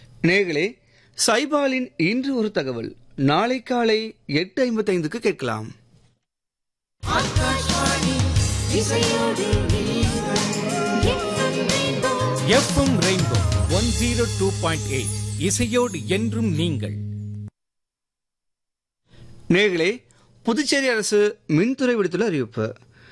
நேர்களே சைபாலின் இன்று ஒரு தகவல் நாளை காலை எட்டு ஐம்பத்தைந்துக்கு கேட்கலாம் FM rainbow one zero two point eight இசையோடு என்றும் நீங்கள் நேர்களே புதுச்சேரி அரசு மின்துறை விடுத்துள்ள அறிவிப்பு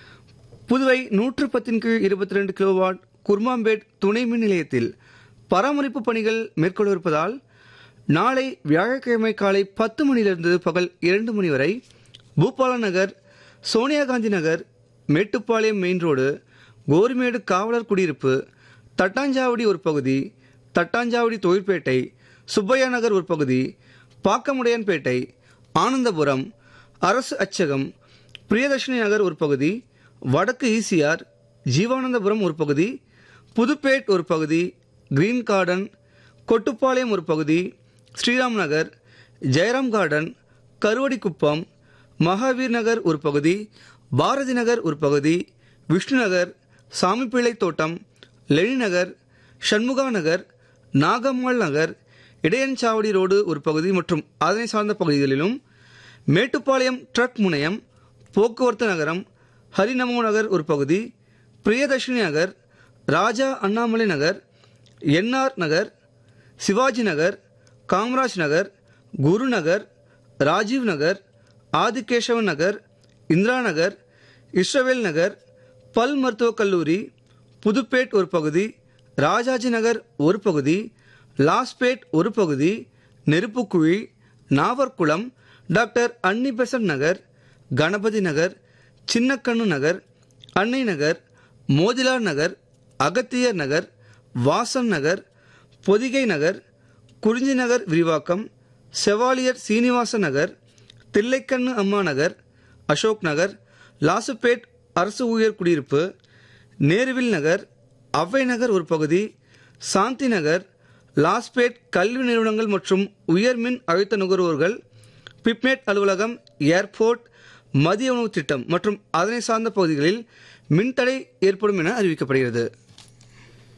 புதுவை நூற்று பத்தின் கீழ் இருபத்தி ரெண்டு கிலோவாட் குர்மாம்பேட் துணை மின் நிலையத்தில் பராமரிப்பு பணிகள் மேற்கொள்ளவிருப்பதால் நாளை வியாழக்கிழமை காலை பத்து மணியிலிருந்து பகல் இரண்டு மணி வரை பூபாலா நகர் சோனியா காந்தி நகர் மேட்டுப்பாளையம் மெயின் ரோடு கோரிமேடு காவலர் குடியிருப்பு தட்டாஞ்சாவடி ஒரு பகுதி தட்டாஞ்சாவடி தொழிற்பேட்டை சுப்பையா நகர் ஒரு பகுதி பாக்கமுடையான்பேட்டை ஆனந்தபுரம் அரசு அச்சகம் பிரியதர்ஷினி நகர் ஒரு பகுதி வடக்கு ஈசிஆர் ஜீவானந்தபுரம் ஒரு பகுதி புதுப்பேட் ஒரு பகுதி கிரீன் கார்டன் கொட்டுப்பாளையம் ஒரு பகுதி ஸ்ரீராம் நகர் ஜெயராம் கார்டன் கருவடிக்குப்பம் மகாவீர் நகர் ஒரு பகுதி பாரதி நகர் ஒரு பகுதி விஷ்ணு நகர் சாமிப்பிள்ளை தோட்டம் லெனி நகர் சண்முகா நகர் நாகம்மாள் நகர் இடையன்சாவடி ரோடு ஒரு பகுதி மற்றும் அதனை சார்ந்த பகுதிகளிலும் மேட்டுப்பாளையம் ட்ரக் முனையம் போக்குவரத்து நகரம் ஹரிநமோ நகர் ஒரு பகுதி பிரியதர்ஷினி நகர் ராஜா அண்ணாமலை நகர் என்ஆர் நகர் சிவாஜி நகர் காமராஜ் நகர் குரு நகர் ராஜீவ் நகர் ஆதிகேசவன் நகர் இந்திரா நகர் இஸ்ரவேல் நகர் பல் மருத்துவக் கல்லூரி புதுப்பேட் ஒரு பகுதி ராஜாஜி நகர் ஒரு பகுதி லாஸ்பேட் ஒரு பகுதி Neruppukuzhi Navarkulam doctor Annie Besant Nagar Ganapathi Nagar Chinnakannu Nagar Annai Nagar மோதிலார் நகர் அகத்தியர் நகர் வாசன் நகர் பொதிகை நகர் குறிஞ்சி நகர் விரிவாக்கம் செவாலியர் சீனிவாச நகர் தில்லைக்கண்ணு அம்மா நகர் அசோக் நகர் லாசுப்பேட் அரசு ஊழியர் குடியிருப்பு நேருவில் நகர் அவ்வை நகர் ஒரு பகுதி சாந்தி நகர் லாஸ்பேட் கல்வி நிறுவனங்கள் மற்றும் உயர்மின் அழுத்த நுகர்வோர்கள் பிப்மேட் அலுவலகம் ஏர்போர்ட் மதிய உணவு திட்டம் மற்றும் அதனை சார்ந்த பகுதிகளில் மின்தடை ஏற்படும் என அறிவிக்கப்படுகிறது